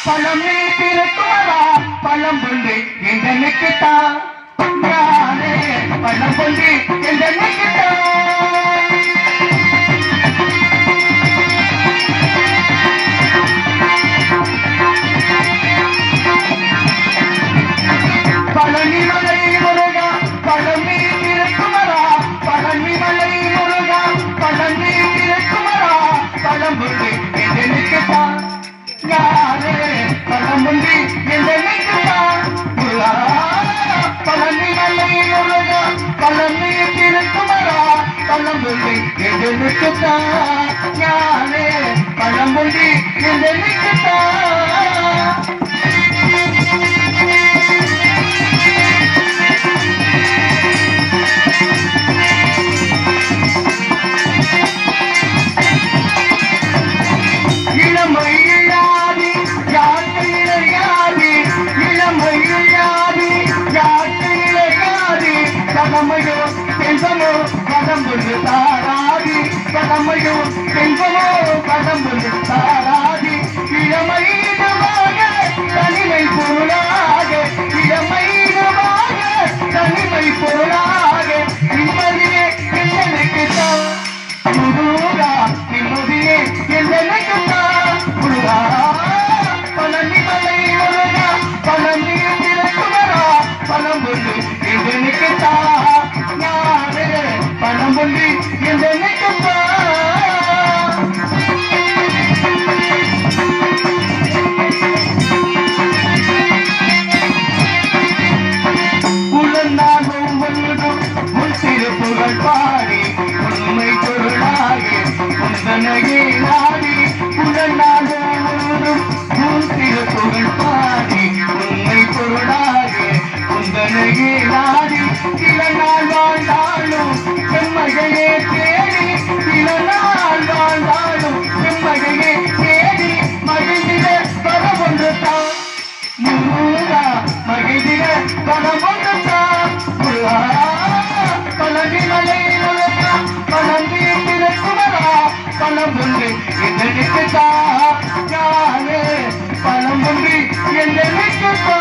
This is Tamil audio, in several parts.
பழம் நீ திருக்குமரா பழம் கொண்டு எந்தனுக்குத்தா யாரே பழம் கொண்டு எந்தனுக்குத்தா பழனி மலை முருகா பழனி திருக்குமரா பழனி மலை முருகா பழனி திருக்குமரா பழம்புள்ளி எதனுக்குதா யாரே பழம்புள்ளி எதனுக்குதா முருகா பழனி மலை முருகா பழனி திருக்குமரா பழம்புள்ளி எதனுக்குதா யாரே பழம்புள்ளி எதனுக்குதா இளமை இல்லாதி யாருக்கு இளையாதி இளமை இல்லாதி யாருக்கு இளையாதி கடமையோ தென்பமோ கடம்புண்டு தாராதி கடமையோ தென்பமோ கடம்புண்டு தாராதி இளமை இடமாக தனிமை பொருளாக இளமை இடமாக தனிமை பொருளாக நிம்மதியே என்னனுக்கு தான் முருகா நிம்மதியே என்னனுக்குத்தா முருகா பழனி மலை முருகா பழனி திருக்குமரா பழம் பொண்ணு என்னனுக்குத்தா யாரு பழம் பொண்ணு என்னனுக்குத்தா உலநாடும் ஒன்றும் உன் திருப்புகழ் பாடி உண்மை பொருளாகி உந்தனையே நாடி உலநாடும் ஒன்றும் உன் திருப்புகழ் பாடி உண்மை பொருளாகி உந்தனையே நாடி சில நாள் வாழ்ந்தாலும் செம்மகையே தேடி சில நாள் வாழ்ந்தாலும் செம்மகையே தேடி மகிழ்ந்திட வர ஒன்று தான் முருகா மகிழ்ந்திட பணம் ஒன்றுதா முருகா பழனி மலை முருகா பழனி திருக்குமரா பணம் ஒன்று எந்தனுக்கு தா யாரு பணம் ஒன்று எந்தனுக்கு தா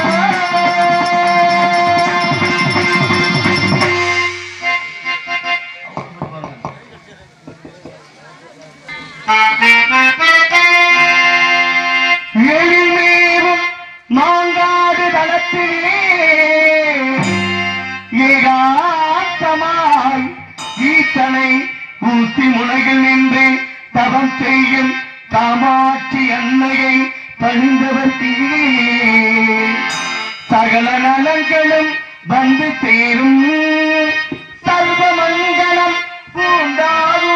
எழில்மேவும் மாங்காடு தளத்திலே ஏகாத்தமாய் ஈத்தனை ஊசி முனையில் நின்று தவம் செய்யும் காமாட்சி அன்னையை பணிந்தவர் தீரே சகல நலங்களும் வந்து சேரும் சர்வ மங்களம் பூண்டாரோ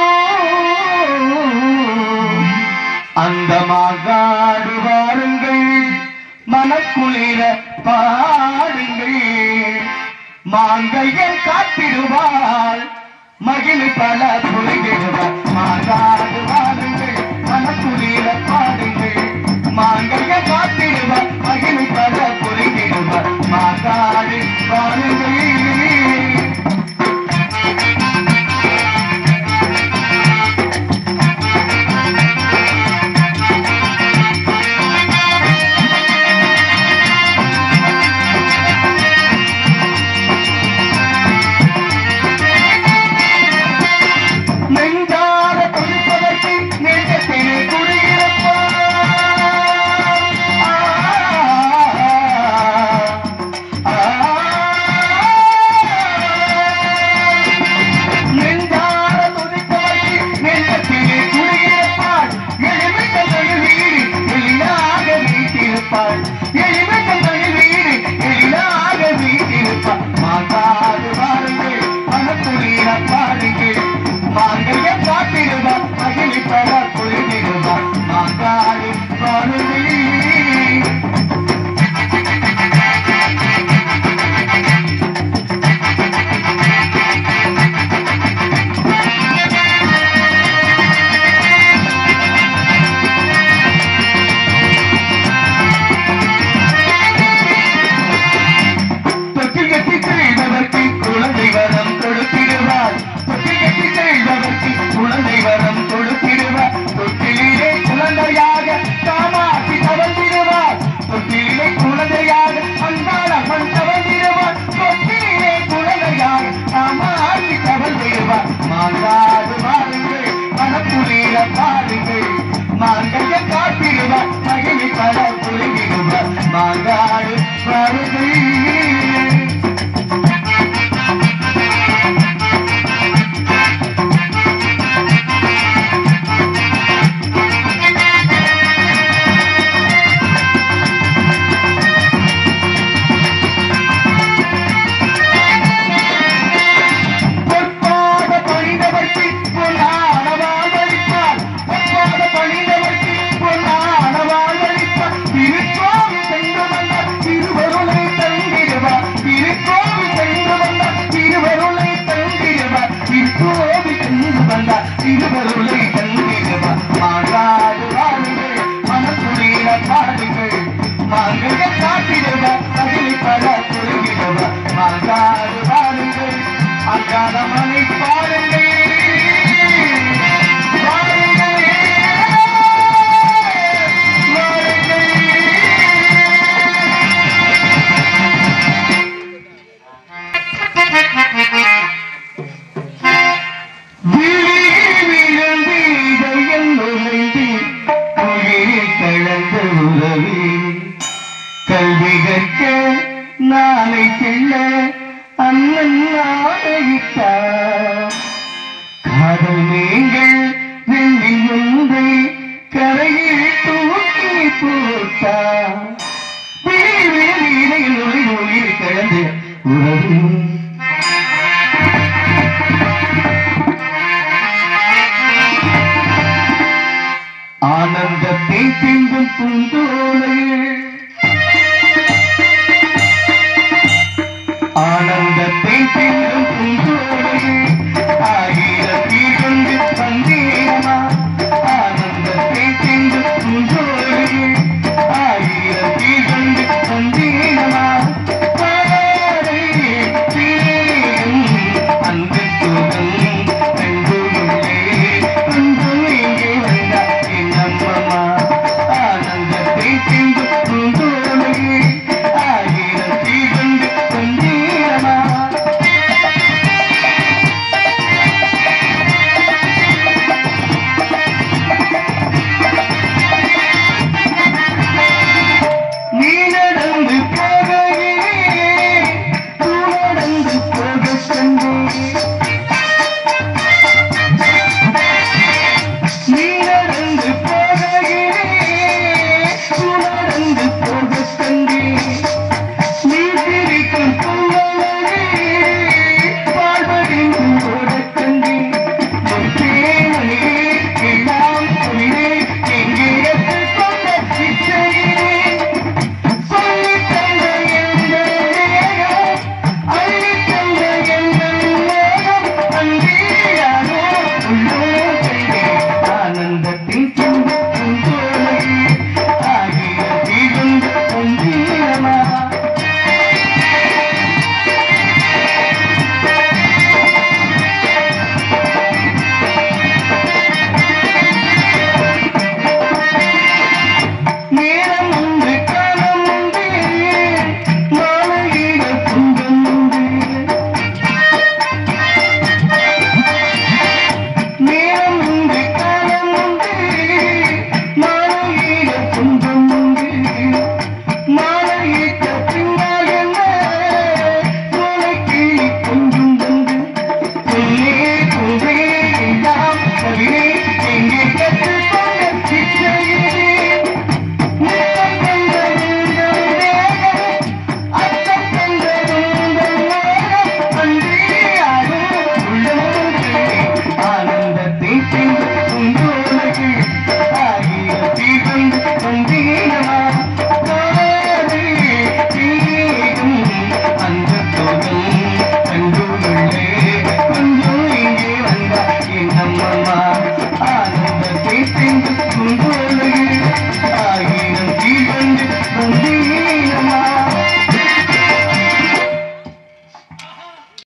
அந்த மாகாடு வாருங்கள் மனக்குளிர பாடுங்கள் மாங்கையர் காத்திடுவாள் மகிழ் பல புரிகிடுவார் மாகாடு வாருங்கள் மனக்குளிர பாடுங்கள் மாங்கையர் காத்திடுவார் மகிழ் பல புரிகிடுவார் மாகாடு வாருங்கள் பாருங்கள் மாங்கல்ய காத்திடுவார் மகிழி பல புரிவிடுவார் மாங்காடு பாருங்கள் பொற்பாத பணிந்தவர்க்கு பொன்னான வாழ்வளிப்பார் பொற்பாத பணிந்தவர்க்கு பொன்னான வாழ்வளிப்பார் திருக்கோவில் சென்று வந்தார் திருவருளை தந்திடுவார் திருக்கோவில் சென்று வந்தார் திருவருளை தந்திடுவார் திருக்கோவில் சென்று வந்தார் திருவருளை தந்திடுவார் மாறாது வாருங்கள் மனத்துடைய பாடுங்கள் மாங்கல்ய காத்திடுவார் அதில் பல புரிகிடுவார் மாறாது வாருங்கள் அங்காதமனை பாருங்கள் வாருங்கள் விழிவிழுந்து இதயம் நுழைந்து உயிரில் கலந்த உறவே கல்வி கற்க நாளை செல்ல அண்ணன் ஆணையிட்டார் காதல் நீங்கள் வெண்ணில் ஒன்றை கரையில் தூக்கி போட்டார் இடையில் நுழை உயிர் கலந்து உறவு ஆனந்தத்தை சிந்தும் பூந்தோலையில்